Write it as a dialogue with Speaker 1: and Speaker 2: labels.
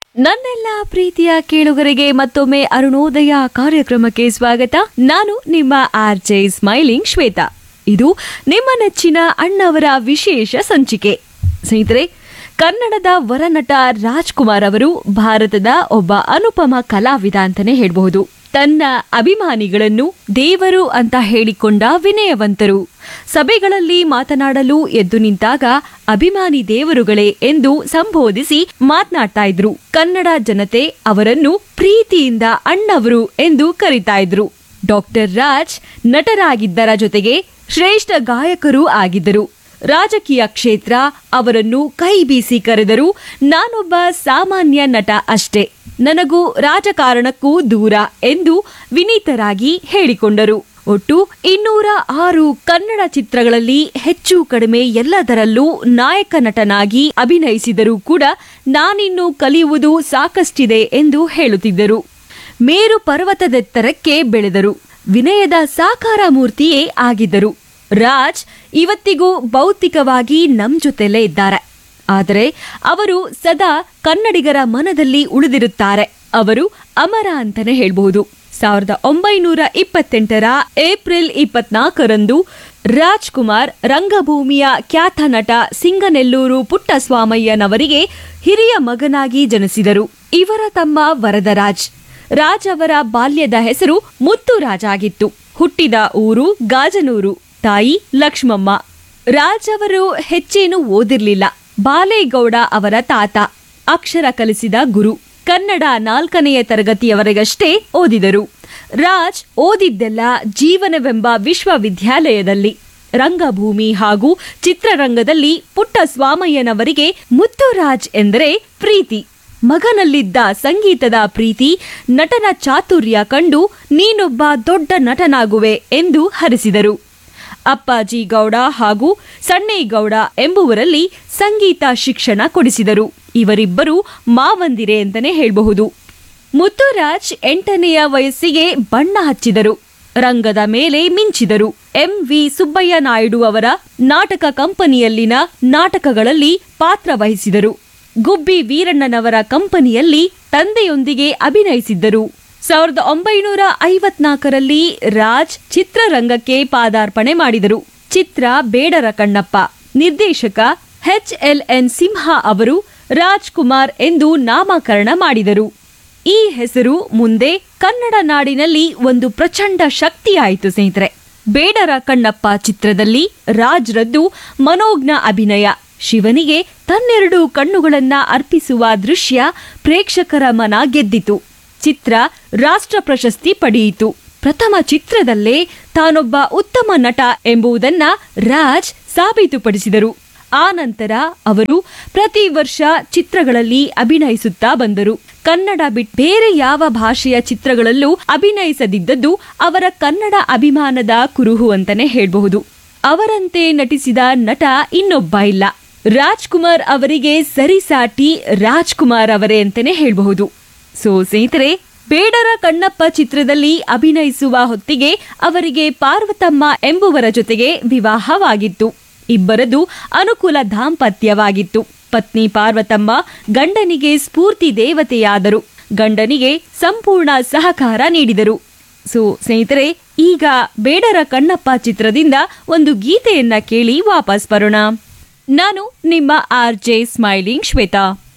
Speaker 1: ನನ್ನೆಲ್ಲ ಪ್ರೀತಿಯ ಕೇಳುಗರಿಗೆ ಮತ್ತೊಮ್ಮೆ ಅರುಣೋದಯ ಕಾರ್ಯಕ್ರಮಕ್ಕೆ ಸ್ವಾಗತ ನಾನು ನಿಮ್ಮ ಆರ್ ಜೆ ಸ್ಮೈಲಿಂಗ್ ಶ್ವೇತಾ ಇದು ನಿಮ್ಮ ನೆಚ್ಚಿನ ಅಣ್ಣವರ ವಿಶೇಷ ಸಂಚಿಕೆ ಸ್ನೇಹಿತರೆ ಕನ್ನಡದ ವರನಟ ರಾಜ್ಕುಮಾರ್ ಅವರು ಭಾರತದ ಒಬ್ಬ ಅನುಪಮ ಕಲಾವಿದ ಅಂತಾನೆ ಹೇಳಬಹುದು ತನ್ನ ಅಭಿಮಾನಿಗಳನ್ನು ದೇವರು ಅಂತ ಹೇಳಿಕೊಂಡ ವಿನಯವಂತರು ಸಭೆಗಳಲ್ಲಿ ಮಾತನಾಡಲು ಎದ್ದು ನಿಂತಾಗ ಅಭಿಮಾನಿ ದೇವರುಗಳೇ ಎಂದು ಸಂಬೋಧಿಸಿ ಮಾತನಾಡ್ತಾ ಇದ್ರು ಕನ್ನಡ ಜನತೆ ಅವರನ್ನು ಪ್ರೀತಿಯಿಂದ ಅಣ್ಣವರು ಎಂದು ಕರಿತಾ ಇದ್ರು ಡಾಕ್ಟರ್ ರಾಜ್ ನಟರಾಗಿದ್ದರ ಜೊತೆಗೆ ಶ್ರೇಷ್ಠ ಗಾಯಕರೂ ಆಗಿದ್ದರು ರಾಜಕೀಯ ಕ್ಷೇತ್ರ ಅವರನ್ನು ಕೈ ಬೀಸಿ ಕರೆದರು ನಾನೊಬ್ಬ ಸಾಮಾನ್ಯ ನಟ ಅಷ್ಟೇ ನನಗೂ ರಾಜಕಾರಣಕ್ಕೂ ದೂರ ಎಂದು ವಿನೀತರಾಗಿ ಹೇಳಿಕೊಂಡರು ಒಟ್ಟು ಇನ್ನೂರ ಆರು ಕನ್ನಡ ಚಿತ್ರಗಳಲ್ಲಿ ಹೆಚ್ಚು ಕಡಿಮೆ ಎಲ್ಲದರಲ್ಲೂ ನಾಯಕ ನಟನಾಗಿ ಅಭಿನಯಿಸಿದರೂ ಕೂಡ ನಾನಿನ್ನು ಕಲಿಯುವುದು ಸಾಕಷ್ಟಿದೆ ಎಂದು ಹೇಳುತ್ತಿದ್ದರು ಮೇರು ಪರ್ವತದೆತ್ತರಕ್ಕೆ ಬೆಳೆದರು ವಿನಯದ ಸಾಕಾರ ಮೂರ್ತಿಯೇ ಆಗಿದ್ದರು ರಾಜ್ ಇವತ್ತಿಗೂ ಭೌತಿಕವಾಗಿ ನಮ್ ಜೊತೆಲೇ ಇದ್ದಾರೆ ಆದರೆ ಅವರು ಸದಾ ಕನ್ನಡಿಗರ ಮನದಲ್ಲಿ ಉಳಿದಿರುತ್ತಾರೆ ಅವರು ಅಮರ ಅಂತಾನೆ ಹೇಳ್ಬಹುದು ಸಾವಿರದ ಒಂಬೈನೂರ ಇಪ್ಪತ್ತೆಂಟರ ಏಪ್ರಿಲ್ ಇಪ್ಪತ್ನಾಲ್ಕರಂದು ರಾಜ್ಕುಮಾರ್ ರಂಗಭೂಮಿಯ ಖ್ಯಾತ ನಟ ಸಿಂಗನೆಲ್ಲೂರು ಪುಟ್ಟಸ್ವಾಮಯ್ಯನವರಿಗೆ ಹಿರಿಯ ಮಗನಾಗಿ ಜನಿಸಿದರು ಇವರ ತಮ್ಮ ವರದರಾಜ್ ರಾಜ್ ಅವರ ಬಾಲ್ಯದ ಹೆಸರು ಮುತ್ತುರಾಜ್ ಆಗಿತ್ತು ಹುಟ್ಟಿದ ಊರು ಗಾಜನೂರು ತಾಯಿ ಲಕ್ಷ್ಮಮ್ಮ ರಾಜ್ ಅವರು ಹೆಚ್ಚೇನು ಓದಿರ್ಲಿಲ್ಲ ಬಾಲೇಗೌಡ ಅವರ ತಾತ ಅಕ್ಷರ ಕಲಿಸಿದ ಗುರು ಕನ್ನಡ ನಾಲ್ಕನೆಯ ತರಗತಿಯವರೆಗಷ್ಟೇ ಓದಿದರು ರಾಜ್ ಓದಿದ್ದೆಲ್ಲ ಜೀವನವೆಂಬ ವಿಶ್ವವಿದ್ಯಾಲಯದಲ್ಲಿ ರಂಗಭೂಮಿ ಹಾಗೂ ಚಿತ್ರರಂಗದಲ್ಲಿ ಪುಟ್ಟ ಸ್ವಾಮಯ್ಯನವರಿಗೆ ಮುತ್ತುರಾಜ್ ಎಂದರೆ ಪ್ರೀತಿ ಮಗನಲ್ಲಿದ್ದ ಸಂಗೀತದ ಪ್ರೀತಿ ನಟನ ಚಾತುರ್ಯ ಕಂಡು ನೀನೊಬ್ಬ ದೊಡ್ಡ ನಟನಾಗುವೆ ಎಂದು ಹರಿಸಿದರು ಅಪ್ಪಾಜಿ ಗೌಡ ಹಾಗೂ ಸಣ್ಣೇಗೌಡ ಎಂಬುವರಲ್ಲಿ ಸಂಗೀತ ಶಿಕ್ಷಣ ಕೊಡಿಸಿದರು ಇವರಿಬ್ಬರು ಮಾವಂದಿರೆ ಅಂತಾನೆ ಹೇಳಬಹುದು ಮುತ್ತುರಾಜ್ ಎಂಟನೆಯ ವಯಸ್ಸಿಗೆ ಬಣ್ಣ ಹಚ್ಚಿದರು ರಂಗದ ಮೇಲೆ ಮಿಂಚಿದರು ಎಂ ವಿ ಸುಬ್ಬಯ್ಯ ನಾಯ್ಡು ಅವರ ನಾಟಕ ಕಂಪನಿಯಲ್ಲಿನ ನಾಟಕಗಳಲ್ಲಿ ಪಾತ್ರ ವಹಿಸಿದರು ಗುಬ್ಬಿ ವೀರಣ್ಣನವರ ಕಂಪನಿಯಲ್ಲಿ ತಂದೆಯೊಂದಿಗೆ ಅಭಿನಯಿಸಿದ್ದರು ಸಾವಿರದ ಒಂಬೈನೂರ ಐವತ್ನಾಲ್ಕರಲ್ಲಿ ರಾಜ್ ಚಿತ್ರರಂಗಕ್ಕೆ ಪಾದಾರ್ಪಣೆ ಮಾಡಿದರು ಚಿತ್ರ ಬೇಡರ ಕಣ್ಣಪ್ಪ ನಿರ್ದೇಶಕ ಎಚ್ ಎಲ್ ಎನ್ ಸಿಂಹ ಅವರು ರಾಜ್ಕುಮಾರ್ ಎಂದು ನಾಮಕರಣ ಮಾಡಿದರು ಈ ಹೆಸರು ಮುಂದೆ ಕನ್ನಡ ನಾಡಿನಲ್ಲಿ ಒಂದು ಪ್ರಚಂಡ ಶಕ್ತಿಯಾಯಿತು ಸ್ನೇಹಿತರೆ ಬೇಡರ ಕಣ್ಣಪ್ಪ ಚಿತ್ರದಲ್ಲಿ ರಾಜ್ರದ್ದು ಮನೋಜ್ಞ ಅಭಿನಯ ಶಿವನಿಗೆ ತನ್ನೆರಡು ಕಣ್ಣುಗಳನ್ನ ಅರ್ಪಿಸುವ ದೃಶ್ಯ ಪ್ರೇಕ್ಷಕರ ಮನ ಗೆದ್ದಿತು ಚಿತ್ರ ರಾಷ್ಟ್ರ ಪ್ರಶಸ್ತಿ ಪಡೆಯಿತು ಪ್ರಥಮ ಚಿತ್ರದಲ್ಲೇ ತಾನೊಬ್ಬ ಉತ್ತಮ ನಟ ಎಂಬುದನ್ನ ರಾಜ್ ಸಾಬೀತುಪಡಿಸಿದರು ಆ ನಂತರ ಅವರು ಪ್ರತಿ ವರ್ಷ ಚಿತ್ರಗಳಲ್ಲಿ ಅಭಿನಯಿಸುತ್ತಾ ಬಂದರು ಕನ್ನಡ ಬಿಟ್ ಬೇರೆ ಯಾವ ಭಾಷೆಯ ಚಿತ್ರಗಳಲ್ಲೂ ಅಭಿನಯಿಸದಿದ್ದದ್ದು ಅವರ ಕನ್ನಡ ಅಭಿಮಾನದ ಕುರುಹು ಅಂತಾನೆ ಹೇಳಬಹುದು ಅವರಂತೆ ನಟಿಸಿದ ನಟ ಇನ್ನೊಬ್ಬ ಇಲ್ಲ ರಾಜ್ಕುಮಾರ್ ಅವರಿಗೆ ಸರಿಸಾಟಿ ರಾಜ್ಕುಮಾರ್ ಅವರೇ ಅಂತಾನೆ ಹೇಳಬಹುದು ಸೊ ಸ್ನೇಹಿತರೆ ಬೇಡರ ಕಣ್ಣಪ್ಪ ಚಿತ್ರದಲ್ಲಿ ಅಭಿನಯಿಸುವ ಹೊತ್ತಿಗೆ ಅವರಿಗೆ ಪಾರ್ವತಮ್ಮ ಎಂಬುವರ ಜೊತೆಗೆ ವಿವಾಹವಾಗಿತ್ತು ಇಬ್ಬರದು ಅನುಕೂಲ ದಾಂಪತ್ಯವಾಗಿತ್ತು ಪತ್ನಿ ಪಾರ್ವತಮ್ಮ ಗಂಡನಿಗೆ ಸ್ಫೂರ್ತಿ ದೇವತೆಯಾದರು ಗಂಡನಿಗೆ ಸಂಪೂರ್ಣ ಸಹಕಾರ ನೀಡಿದರು ಸೊ ಸ್ನೇಹಿತರೆ ಈಗ ಬೇಡರ ಕಣ್ಣಪ್ಪ ಚಿತ್ರದಿಂದ ಒಂದು ಗೀತೆಯನ್ನ ಕೇಳಿ ವಾಪಸ್ ಬರೋಣ ನಾನು ನಿಮ್ಮ ಆರ್ ಜೆ ಸ್ಮೈಲಿಂಗ್ ಶ್ವೇತಾ